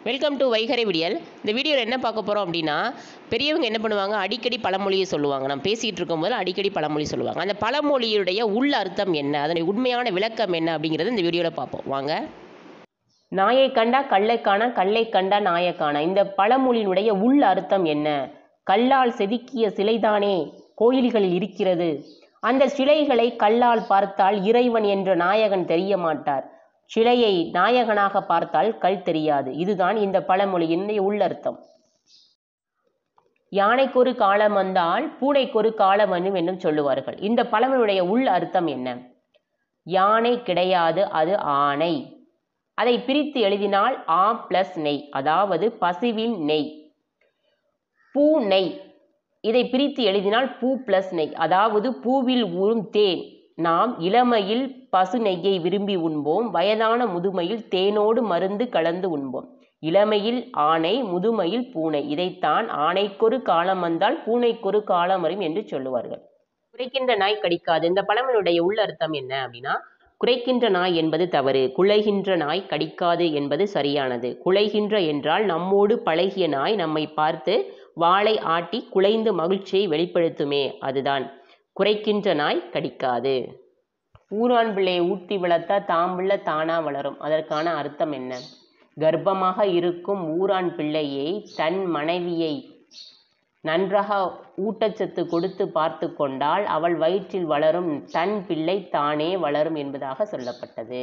welcome to வைகரை விடியல் இந்த வீடியோவில் என்ன பார்க்க போகிறோம் அப்படின்னா பெரியவங்க என்ன பண்ணுவாங்க அடிக்கடி பழமொழியை சொல்லுவாங்க நம்ம பேசிகிட்டு இருக்கும்போது அடிக்கடி பழமொழி சொல்லுவாங்க அந்த பழமொழியுடைய உள் அர்த்தம் என்ன அதனுடைய உண்மையான விளக்கம் என்ன அப்படிங்கிறது இந்த வீடியோவில் பார்ப்போம் வாங்க நாயை கண்டா கல்லை காண கல்லை கண்டா நாயை காண இந்த பழமொழியினுடைய உள் அர்த்தம் என்ன கல்லால் செதுக்கிய சிலைதானே கோயில்களில் இருக்கிறது அந்த சிலைகளை கல்லால் பார்த்தால் இறைவன் என்ற நாயகன் தெரிய மாட்டார் சிலையை நாயகனாக பார்த்தால் கல் தெரியாது இதுதான் இந்த பழமொழியின் உள்ளர்த்தம் யானைக்கொரு காலம் வந்தால் பூனைக்கொரு காலம் வரும் என்றும் சொல்லுவார்கள் இந்த பழமொழியுடைய உள் அர்த்தம் என்ன யானை கிடையாது அது ஆணை அதை பிரித்து எழுதினால் ஆ பிளஸ் நெய் அதாவது பசுவின் நெய் பூ நெய் இதை பிரித்து எழுதினால் பூ பிளஸ் நெய் அதாவது பூவில் ஊறும் தேன் நாம் இளமையில் பசு நெய்யை விரும்பி உண்போம் வயதான முதுமையில் தேனோடு மருந்து கலந்து உண்போம் இளமையில் ஆணை முதுமையில் பூனை இதைத்தான் ஆணைக்கொரு காலம் வந்தால் பூனைக்கொரு காலம் வரும் என்று சொல்லுவார்கள் குறைக்கின்ற நாய் கடிக்காது இந்த பழமொழியுடைய உள்ளர்த்தம் என்ன அப்படின்னா குறைக்கின்ற நாய் என்பது தவறு குலைகின்ற நாய் கடிக்காது என்பது சரியானது குலைகின்ற என்றால் நம்மோடு பழகிய நாய் நம்மை பார்த்து வாளை ஆட்டி குலைந்து மகிழ்ச்சியை வெளிப்படுத்துமே அதுதான் குறைக்கின்ற நாய் கடிக்காது ஊரான் பிள்ளையை ஊட்டி வளர்த்தா தாம்பிள்ள தானா வளரும் அதற்கான அர்த்தம் என்ன கர்ப்பமாக இருக்கும் ஊரான் பிள்ளையை தன் மனைவியை நன்றாக ஊட்டச்சத்து கொடுத்து பார்த்து கொண்டால் அவள் வயிற்றில் வளரும் தன் பிள்ளை தானே வளரும் என்பதாக சொல்லப்பட்டது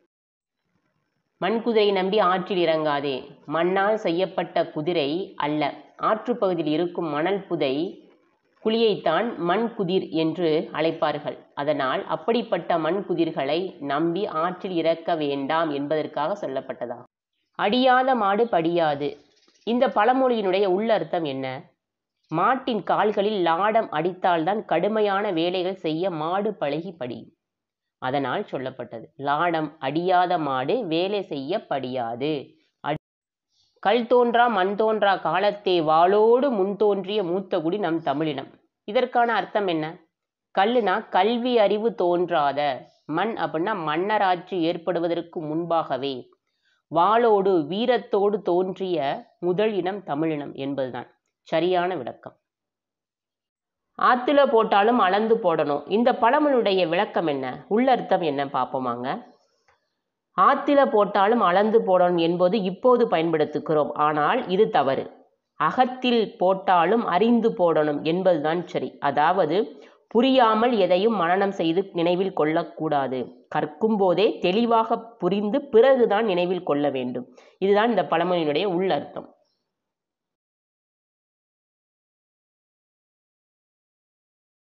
மண்குதிரை நம்பி ஆற்றில் இறங்காதே மண்ணால் செய்யப்பட்ட குதிரை அல்ல ஆற்றுப்பகுதியில் இருக்கும் மணல் புதை குழியைத்தான் மண் குதிர் என்று அழைப்பார்கள் அதனால் அப்படிப்பட்ட மண் குதிர்களை நம்பி ஆற்றில் இறக்க வேண்டாம் என்பதற்காக சொல்லப்பட்டதாகும் அடியாத மாடு படியாது இந்த பழமொழியினுடைய உள்ளர்த்தம் என்ன மாட்டின் கால்களில் லாடம் அடித்தால்தான் கடுமையான வேலைகள் செய்ய மாடு பழகி படியும் அதனால் சொல்லப்பட்டது லாடம் அடியாத மாடு வேலை செய்ய படியாது கல் தோன்றா மண் தோன்றா காலத்தே வாளோடு முன் தோன்றிய மூத்த குடி நம் தமிழினம் இதற்கான அர்த்தம் என்ன கல்லுனா கல்வி அறிவு தோன்றாத மண் அப்படின்னா மன்னராட்சி ஏற்படுவதற்கு முன்பாகவே வாளோடு வீரத்தோடு தோன்றிய முதல் இனம் தமிழினம் என்பதுதான் சரியான விளக்கம் ஆத்துல போட்டாலும் அளந்து போடணும் இந்த பழமொழியுடைய விளக்கம் என்ன உள்ளர்த்தம் என்ன பார்ப்போமாங்க ஆத்தில போட்டாலும் அளந்து போடணும் என்பது இப்போது பயன்படுத்துகிறோம் ஆனால் இது தவறு அகத்தில் போட்டாலும் அறிந்து போடணும் என்பதுதான் சரி அதாவது புரியாமல் எதையும் மனனம் செய்து நினைவில் கொள்ளக்கூடாது கற்கும் போதே தெளிவாக புரிந்து பிறகுதான் நினைவில் கொள்ள வேண்டும் இதுதான் இந்த பழமொழியினுடைய உள்ளர்த்தம்